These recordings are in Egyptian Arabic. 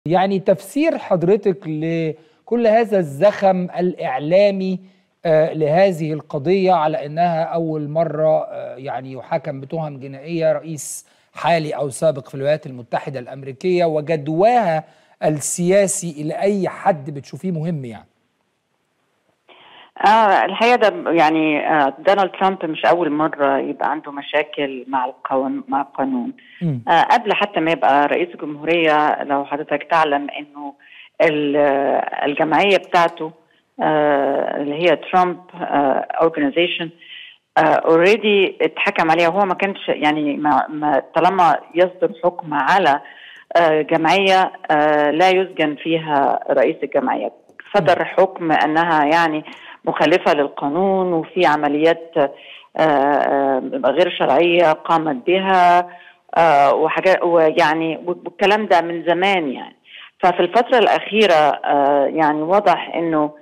يعني تفسير حضرتك لكل هذا الزخم الإعلامي آه، لهذه القضية على أنها أول مرة آه، يعني يحاكم بتهم جنائية رئيس حالي أو سابق في الولايات المتحدة الأمريكية وجدواها السياسي إلى أي حد بتشوفيه مهم يعني آه الحقيقه ده يعني آه دونالد ترامب مش اول مره يبقى عنده مشاكل مع القانون مع القانون آه قبل حتى ما يبقى رئيس الجمهوريه لو حضرتك تعلم انه الجمعيه بتاعته آه اللي هي ترامب اورجانيزيشن اوريدي اتحكم عليها وهو ما كانش يعني ما, ما طالما يصدر حكم على آه جمعيه آه لا يسجن فيها رئيس الجمعيه صدر حكم انها يعني مخالفه للقانون وفي عمليات غير شرعيه قامت بها وحاجات ويعني والكلام ده من زمان يعني ففي الفتره الاخيره يعني واضح انه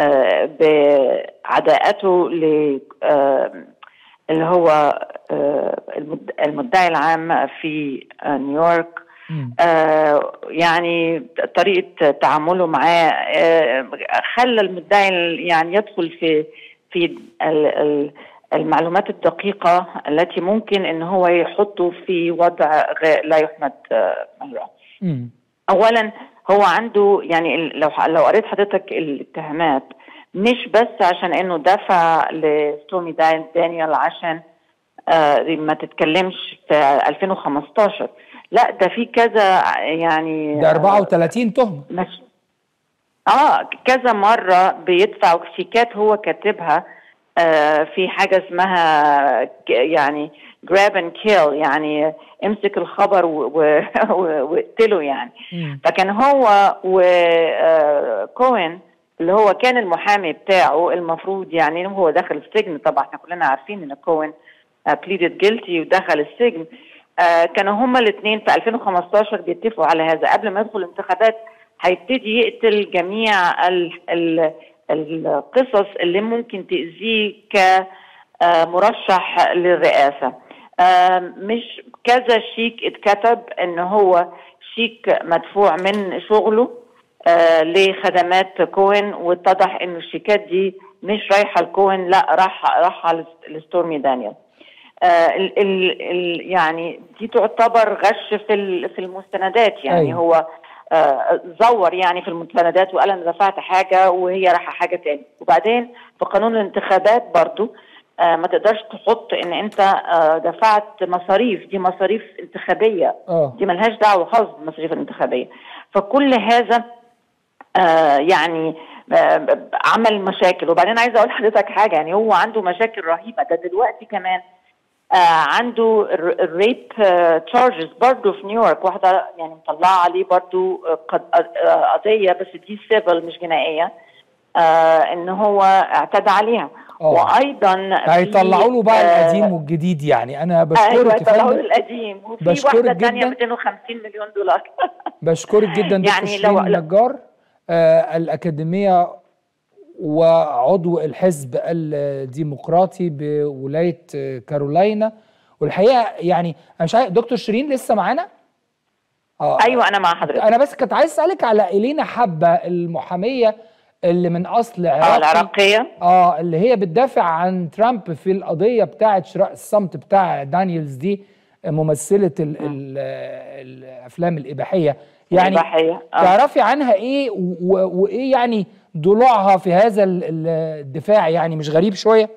بعداءته ل اللي هو المدعي العام في نيويورك آه يعني طريقه تعامله معاه آه خلى المدعي يعني يدخل في في المعلومات الدقيقه التي ممكن ان هو يحطه في وضع لا يحمد مهره. اولا هو عنده يعني لو لو قريت حضرتك الاتهامات مش بس عشان انه دفع لستومي دانيال عشان آه ما تتكلمش في 2015 لا ده في كذا يعني ده 34 تهمه مش اه كذا مره بيدفع شيكات هو كاتبها آه في حاجه اسمها يعني جراب اند كيل يعني امسك الخبر واقتله يعني م. فكان هو وكوين اللي هو كان المحامي بتاعه المفروض يعني هو دخل السجن طبعا احنا كلنا عارفين ان كوين بليدد جيلتي ودخل السجن آه كانوا هما الاثنين في 2015 بيتفقوا على هذا قبل ما يدخل الانتخابات هيبتدي يقتل جميع ال ال القصص اللي ممكن تأذيه كمرشح للرئاسة آه مش كذا شيك اتكتب ان هو شيك مدفوع من شغله آه لخدمات كوين واتضح ان الشيكات دي مش رايحه لكوين لا راح راح لستورمي دانيال آه ال ال ال يعني دي تعتبر غش في في المستندات يعني أيوة. هو آه زور يعني في المستندات وقال انا دفعت حاجه وهي رايحه حاجه تاني وبعدين في قانون الانتخابات برضو آه ما تقدرش تحط ان انت آه دفعت مصاريف دي مصاريف انتخابيه أوه. دي ملهاش دعوه خالص بالمصاريف الانتخابيه فكل هذا آه يعني آه عمل مشاكل وبعدين عايزه اقول لحضرتك حاجه يعني هو عنده مشاكل رهيبه ده دلوقتي كمان آه عنده الريب تشارجز برضه في نيويورك واحده يعني مطلعه عليه برضه قضيه بس دي سيفل مش جنائيه آه ان هو اعتدى عليها أوه. وايضا هيطلعوا له بقى آه القديم والجديد يعني انا بشكرك ايوه هيطلعوا له القديم وفي واحده ثانيه 250 مليون دولار بشكرك جدا يعني دكتور شيرين نجار آه الاكاديميه وعضو الحزب الديمقراطي بولايه كارولاينا والحقيقه يعني انا مش عارف دكتور شيرين لسه معانا؟ اه ايوه انا مع حضرتك انا بس كنت عايز اسالك على الينا حبه المحاميه اللي من اصل عراقي اه العراقيه اه اللي هي بتدافع عن ترامب في القضيه بتاعه شراء الصمت بتاع دانييلز دي ممثله ال ال الافلام الاباحيه يعني الإباحية. آه. تعرفي عنها ايه وايه يعني ضلوعها في هذا الدفاع يعني مش غريب شويه؟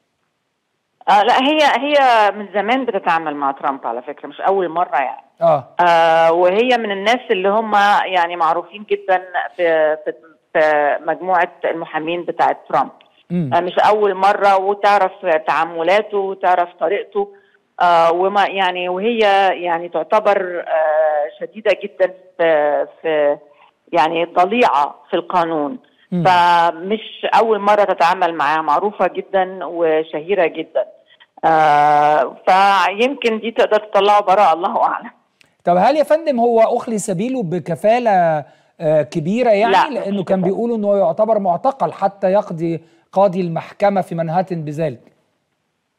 آه لا هي هي من زمان بتتعامل مع ترامب على فكره مش اول مره يعني اه, آه وهي من الناس اللي هم يعني معروفين جدا في في, في مجموعه المحامين بتاعه ترامب آه مش اول مره وتعرف تعاملاته وتعرف طريقته آه وما يعني وهي يعني تعتبر آه شديده جدا في, في يعني ضليعه في القانون م. فمش اول مره تتعامل معاها معروفه جدا وشهيره جدا آه فيمكن دي تقدر تطلعه براءه الله اعلم طب هل يا فندم هو اخلي سبيله بكفاله آه كبيره يعني لا لانه كان بيقولوا انه يعتبر معتقل حتى يقضي قاضي المحكمه في منهاتن بذلك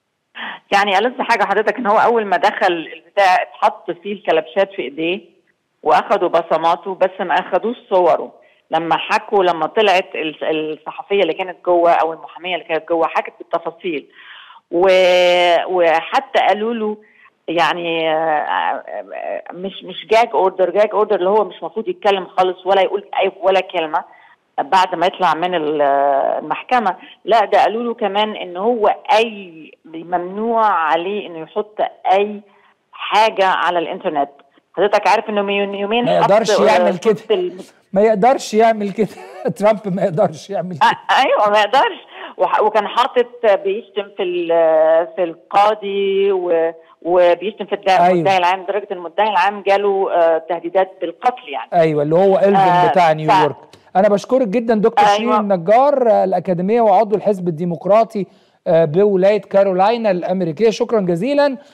يعني ألذ حاجه حضرتك ان هو اول ما دخل البتاع اتحط فيه الكلبشات في ايديه واخدوا بصماته بس ما اخدوش صوره لما حكوا لما طلعت ال- الصحفيه اللي كانت جوه او المحاميه اللي كانت جوه حكت بالتفاصيل و... وحتى قالوا له يعني آه، آه، مش مش جاج اوردر جاج اوردر اللي هو مش المفروض يتكلم خالص ولا يقول اي ولا كلمه بعد ما يطلع من ال- المحكمه لا ده قالوا له كمان ان هو اي ممنوع عليه انه يحط اي حاجه على الانترنت حضرتك عارف انه من يومين ما حط، يقدرش آه، يعمل كده. صورة ال- ما يقدرش يعمل كده ترامب ما يقدرش يعمل كده آه، ايوه ما يقدرش وح- وكان حاطط بيشتم في ال- في القاضي و- وبيشتم في الدا- أيوة. المدعي العام لدرجه المدعي العام جاله آه، تهديدات بالقتل يعني ايوه اللي هو الفن آه، بتاع ف- نيويورك انا بشكرك جدا دكتور أيوة. شيرين النجار آه، الاكاديميه وعضو الحزب الديمقراطي آه، بولايه كارولاينا الامريكيه شكرا جزيلا